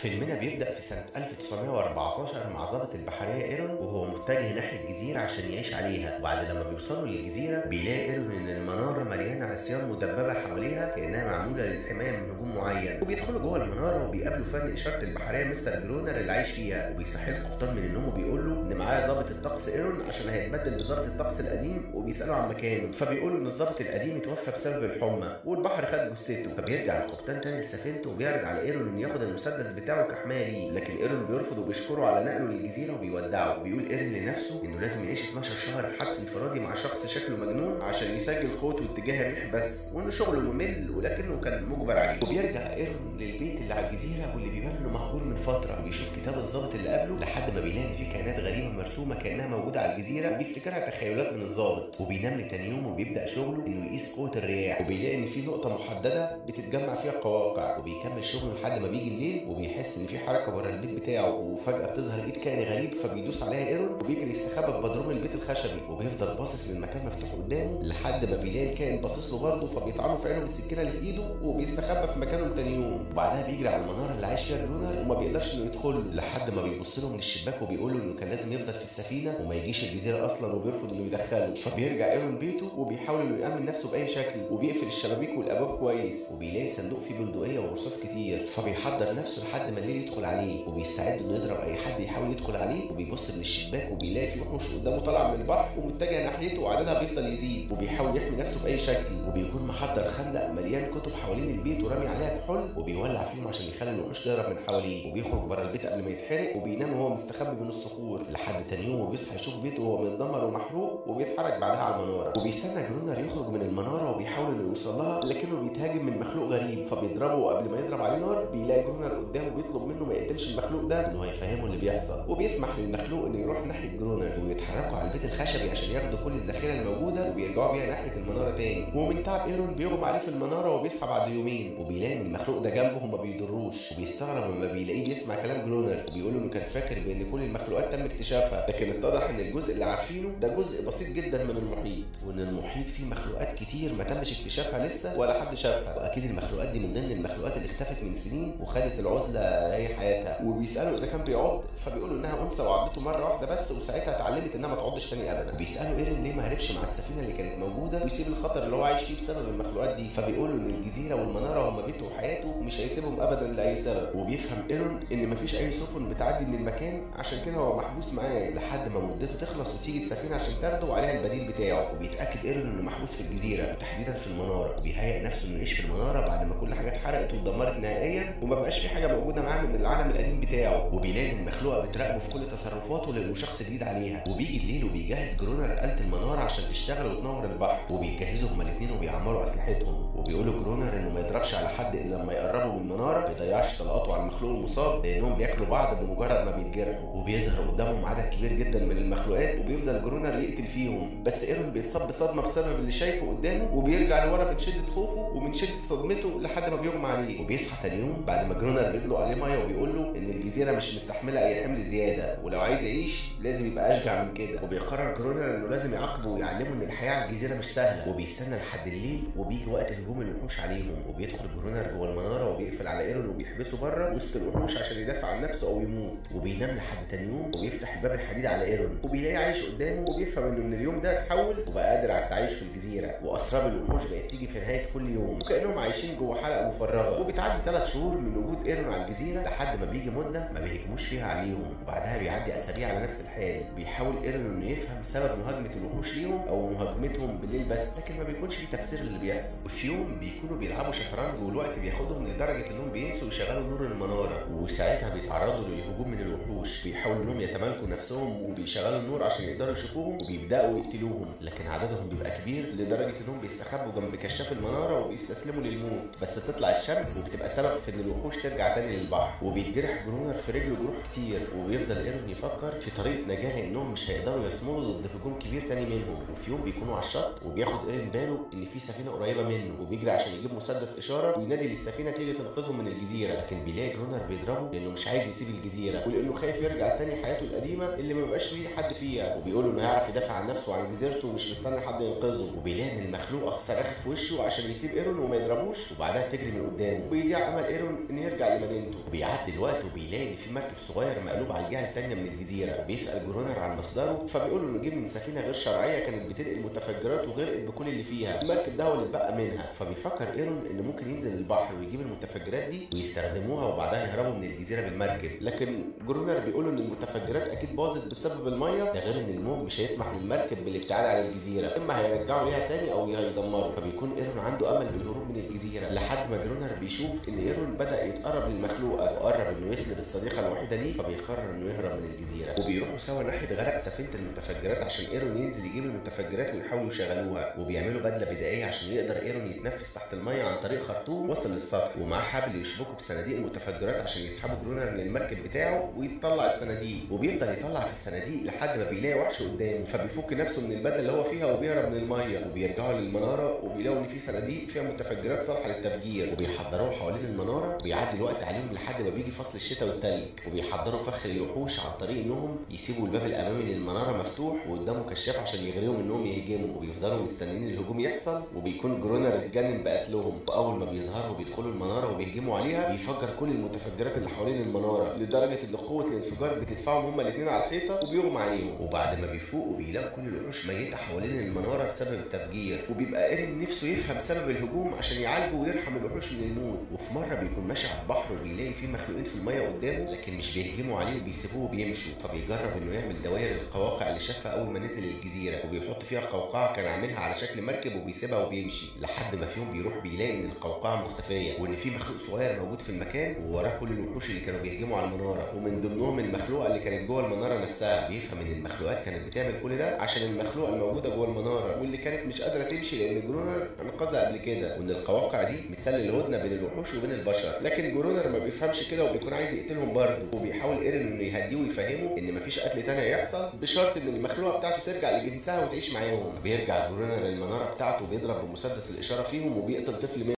فيلمنا بيبدأ في سنة 1914 مع ضابط البحرية ايرون وهو متجه ناحية جزيرة عشان يعيش عليها وبعد لما بيوصلوا للجزيرة بيلاقي ايرون ان المنارة مليانة عصيان مدببة حواليها كأنها معمولة للحماية من هجوم معين وبيدخلوا جوه المنارة وبيقابلوا فن إشارة البحرية مستر جرونر اللي عايش فيها وبيصحي القبطان من النوم وبيقول له ان معاه ضابط الطقس ايرون عشان هيتبدل بضابط الطقس القديم وبيسأله عن مكانه فبيقولوا ان الضابط القديم اتوفى بسبب الحمى والبحر خد جثته فبيرجع القبطان تاني لسفينته وبيعرض على ايرون انه ياخد المسدس بتاعه كحمايه ليه لكن ايرون بيرفض وبيشكره على نقله للجزيره وبيودعه وبيقول ايرون لنفسه انه لازم يعيش 12 شهر في حبس انفرادي مع شخص شكله مجنون عشان يسجل قوته واتجاه الريح بس وانه شغله ممل ولكنه كان مجبر عليه وبيرجع ايرون للبيت اللي على الجزيره واللي بيبان انه مهجور من فتره وبيشوف كتاب الضابط اللي قبله لحد ما بيلاقي إن فيه كائنات غريبه مرسومه كانها موجوده على الجزيره وبيفتكرها تخيلات من الضابط وبينام لتاني يوم وبيبدا شغله انه يقيس قوه الرياح وبيلاقي ان في نقطه محدده بتتجمع فيها القواقع وبيكمل شغله لحد ما بيجي الليل وبيحس ان في حركه ورا البيت بتاعه وفجاه بتظهر ايد كائن غريب فبيدوس عليها ايرون وبيجري يستخبى في بدروم البيت الخشبي وبيفضل باصص للمكان مفتوح قدامه لحد ما بيلاقي الكائن باصص له برضه فبيطعنه في عينه بالسكينه اللي في ايده وبيستخبى في مكانه تاني يوم وبعدها بيجري على المناره اللي عايش فيها جرونر وما بيقدرش انه يدخل له لحد ما بيبص له من الشباك وبيقول له انه كان لازم يفضل في السفينه وما يجيش الجزيره اصلا وبيرفض انه يدخله فبيرجع ايرون بيته وبيحاول انه يامن نفسه باي شكل وبيقفل الشبابيك والابواب كويس وبيلاقي صندوق فيه بندقيه ورصاص كتير فبيحضر نفسه لحد ما الليل يدخل عليه وبيستعد انه يضرب اي حد يحاول يدخل عليه وبيبص من الشباك وبيلاقي في وحوش قدامه طالعه من البحر ومتجهه ناحيته وعددها بيفضل يزيد وبيحاول يحمي نفسه باي شكل وبيكون محضر خندق مليان كتب حوالين البيت ورامي عليها كحول وبيولع فيهم عشان يخلي الوحوش تهرب من حواليه وبيخرج بره البيت قبل ما يتحرق وبينام وهو مستخبي بين الصخور لحد تاني يوم وبيصحى يشوف بيته وهو متدمر ومحروق وبيتحرك بعدها على المناره وبيستنى جرونر يخرج من المناره وبيحاول انه يوصل لها لكنه بيتهاجم من مخلوق غريب فبيضربه وقبل ما يضرب عليه نار بيلاقي جرونر قدامه بيطلب منه ما يقتلش المخلوق ده انه هيفهمه اللي بيحصل وبيسمح للمخلوق انه يروح ناحيه جرونر ويتحركوا على البيت الخشبي عشان ياخدوا كل الذخيره الموجوده وبيرجعوا بيها ناحيه المناره تاني ومن تعب ايرون بيغمى عليه في المناره وبيصحى بعد يومين وبيلاقي ان المخلوق ده جنبه وما بيضروش وبيستغرب لما بيلاقيه بيسمع كلام جرونر بيقول انه كان فاكر بان كل المخلوقات تم اكتشافها لكن اتضح ان الجزء اللي عارفينه ده جزء بسيط جدا من المحيط وان المحيط فيه مخلوقات كتير ما تمش اكتشافها لسه ولا حد شافها واكيد المخلوقات دي من ضمن المخلوقات اللي اختفت من سنين وخدت العزله هي حياتها وبيسالوا اذا كان بيعض فبيقولوا انها انثى وعضته مره واحده بس وساعتها اتعلمت انها ما تعضش تاني ابدا وبيسالوا ايرين ليه ما هربش مع السفينه اللي كانت موجوده ويسيب الخطر اللي هو عايش فيه بسبب المخلوقات دي فبيقولوا ان الجزيره والمناره هم بيته وحياته مش هيسيبهم ابدا لاي سبب وبيفهم ايرون ان مفيش اي سفن بتعدي من المكان عشان كده هو محبوس معاه لحد ما مدته تخلص وتيجي السفينه عشان تاخده وعليها البديل بتاعه وبيتاكد ايرون انه محبوس في الجزيره وتحديدا في المناره وبيهيئ نفسه انه يعيش في المناره بعد ما كل حاجه اتحرقت واتدمرت نهائيا وما بقاش في حاجه موجوده معاه من العالم القديم بتاعه وبيلاقي ان المخلوقه بتراقبه في كل تصرفاته لانه شخص جديد عليها وبيجي الليل وبيجهز جرونر آلة المناره عشان تشتغل وتنور البحر وبيجهزوا هما الاثنين وبيعمروا اسلحتهم وبيقولوا جرونر انه ما يضربش على حد الا لما يقربوا من المناره ما يضيعش طلقاته على المخلوق المصاب لانهم بياكلوا بعض بمجرد ما بيتجرحوا وبيظهر قدامهم عدد كبير جدا من المخلوقات وبيفضل جرونر يقتل فيهم بس ايرون بيتصاب بصدمه بسبب اللي شايفه قدامه وبيرجع لورا من شده خوفه ومن شده صدمته لحد ما بيغمى عليه وبيصحى تاني يوم بعد ما جرونر بيدلق عليه ميه وبيقول له ان الجزيره مش مستحمله اي حمل زياده ولو عايز يعيش لازم يبقى اشجع من كده وبيقرر جرونر انه لازم يعاقبه ويعلمه ان الحياه على الجزيره مش سهله وبيستنى لحد الليل وبيجي وقت هجوم الوحوش عليهم وبيدخل جرونر جوه المناره وبيقفل على ايرون وبيحبسه بره وسط الوحوش عشان يدافع عن نفسه او يموت وبينام لحد تاني يوم وبيفتح الباب الحديد على ايرون وبيلاقيه عايش قدامه وبيفهم انه من اليوم ده اتحول وبقى قادر على التعايش في الجزيره واسراب الوحوش بقت تيجي في نهايه كل يوم وكانهم عايشين جوه حلقه مفرغه وبتعدي ثلاث شهور من وجود ايرون على الجزيره لحد ما بيجي مده ما بيهجموش فيها عليهم وبعدها بيعدي اسابيع على نفس الحال بيحاول ايرون انه يفهم سبب مهاجمه الوحوش ليهم او مهاجمتهم بالليل بس لكن ما بيكونش في تفسير للي بيحصل وفي يوم بيكونوا بيلعبوا شطرنج والوقت بياخدهم لدرجه انهم بينسوا يشغلوا نور المناره وساعتها بيتعرضوا للهجوم من الوحوش بيحاولوا انهم يتمالكوا نفسهم وبيشغلوا النور عشان يقدروا يشوفوهم وبيبداوا يقتلوهم لكن عددهم بيبقى كبير لدرجه انهم بيستخبوا جنب كشاف المناره وبيستسلموا للموت بس بتطلع الشمس وبتبقى سبب في ان الوحوش ترجع تاني للبحر وبيتجرح جرونر في رجله جروح كتير وبيفضل ايرون يفكر في طريقه نجاه لانهم مش هيقدروا يصمدوا ضد هجوم كبير تاني منهم وفي يوم بيكونوا على الشط وبياخد ايرون باله ان في سفينه قريبه منه وبيجري عشان يجيب مسدس اشاره وينادي للسفينه تيجي تنقذهم من الجزيره لكن بيلاقي جرونر بيضربه لانه مش عايز يسيب الجزيره ولانه خايف يرجع تاني حياته القديمه اللي ما بيبقاش ليه حد فيها وبيقول انه هيعرف يدافع عن نفسه وعن جزيرته ومش مستني حد ينقذه وبيلاقي ان المخلوقه صرخت في وشه عشان يسيب ايرون وما يضربوش وبعدها تجري من قدامه وبيضيع امل ايرون ان يرجع لمدينته وبيعدي الوقت وبيلاقي ان في مركب صغير مقلوب على الجهه الثانيه من الجزيره وبيسال جرونر عن مصدره فبيقول له انه جه من سفينه غير شرعيه كانت بتنقل متفجرات وغرقت بكل اللي فيها المركب ده هو اللي اتبقى منها فبيفكر ايرون انه ممكن ينزل البحر ويجيب المتفجرات دي ويستخدموها وبعدها يهربوا من الجزيره بالمركب لكن جرونر بيقول ان المتفجرات اكيد باظت بسبب الميه ده غير ان الموج مش هيسمح للمركب بالابتعاد عن الجزيره اما هيرجعوا ليها تاني او هيدمروا فبيكون ايرون عنده امل بالهروب من الجزيره لحد ما جرونر بيشوف ان ايرون بدا يتقرب للمخلوقه وقرب انه يسلب الصديقه الوحيده ليه فبيقرر انه يهرب من الجزيره وبيروحوا سوا ناحيه غرق سفينه المتفجرات عشان ايرون ينزل يجيب المتفجرات ويحاولوا يشغلوها وبيعملوا بدله بدائيه عشان يقدر ايرون يتنفس تحت الميه عن طريق خرطوم وصل للسطح ومعاه حبل يشبكه بصناديق المتفجرات عشان يسحبوا جرونر للمركب بتاعه ويطلع الصناديق وبيفضل يطلع في الصناديق لحد ما بيلاقي وحش قدامه فبيفك نفسه من البدله اللي هو فيها وبيهرب من الميه وبيرجعوا للمناره وبيلاقوا ان في صناديق فيها متفجرات صالحه للتفجير وبيحضروها حوالين المناره وبيعدي الوقت عليهم لحد ما بيجي فصل الشتاء والتلج وبيحضروا فخ الوحوش عن طريق انهم يسيبوا الباب الامامي للمناره مفتوح وقدامه كشاف عشان يغريهم انهم يهجموا وبيفضلوا مستنيين الهجوم يحصل وبيكون جرونر اتجنن بقتلهم واول ما بيظهروا بيدخلوا المناره وبيهجموا عليها بيفجر كل المتفجرات اللي حوالين المناره لدرجه ان قوه الانفجار بتدفعهم هما الاثنين على الحيطه وبيغمى عليهم وبعد ما بيفوقوا بيلاقوا كل الوحوش ميته حوالين المناره بسبب التفجير وبيبقى ايرين نفسه يفهم سبب الهجوم عشان يعالجه ويرحم الوحوش من الموت وفي مره بيكون ماشي على البحر وبيلاقي في مخلوقين في الميه قدامه لكن مش بيهجموا عليه وبيسيبوه وبيمشوا فبيجرب انه يعمل دوائر القواقع اللي شافها اول ما نزل الجزيره وبيحط فيها قوقعه كان عاملها على شكل مركب وبيسيبها وبيمشي لحد ما في يوم بيروح بيلاقي ان القوقعه مختفيه وان في مخلوق صغير موجود في المكان ووراه كل الوحوش اللي كانوا بيهجموا على المناره ومن ضمنهم المخلوقه اللي كانت جوه المناره نفسها بيفهم ان المخلوقات كانت بتعمل كل ده عشان المخلوقه الموجوده جوه المناره واللي كانت مش قادره تمشي لان جرونر انقذها قبل كده وان القواقع دي مثال للهدنه بين الوحوش وبين البشر لكن جرونر ما بيفهمش كده وبيكون عايز يقتلهم برضه وبيحاول ايرين انه يهديه ويفهمه ان مفيش قتل تاني هيحصل بشرط ان المخلوقه بتاعته ترجع لجنسها وتعيش معاهم بيرجع جرونر المناره بتاعته بيضرب بمسدس الاشاره فيهم وبيقتل طفل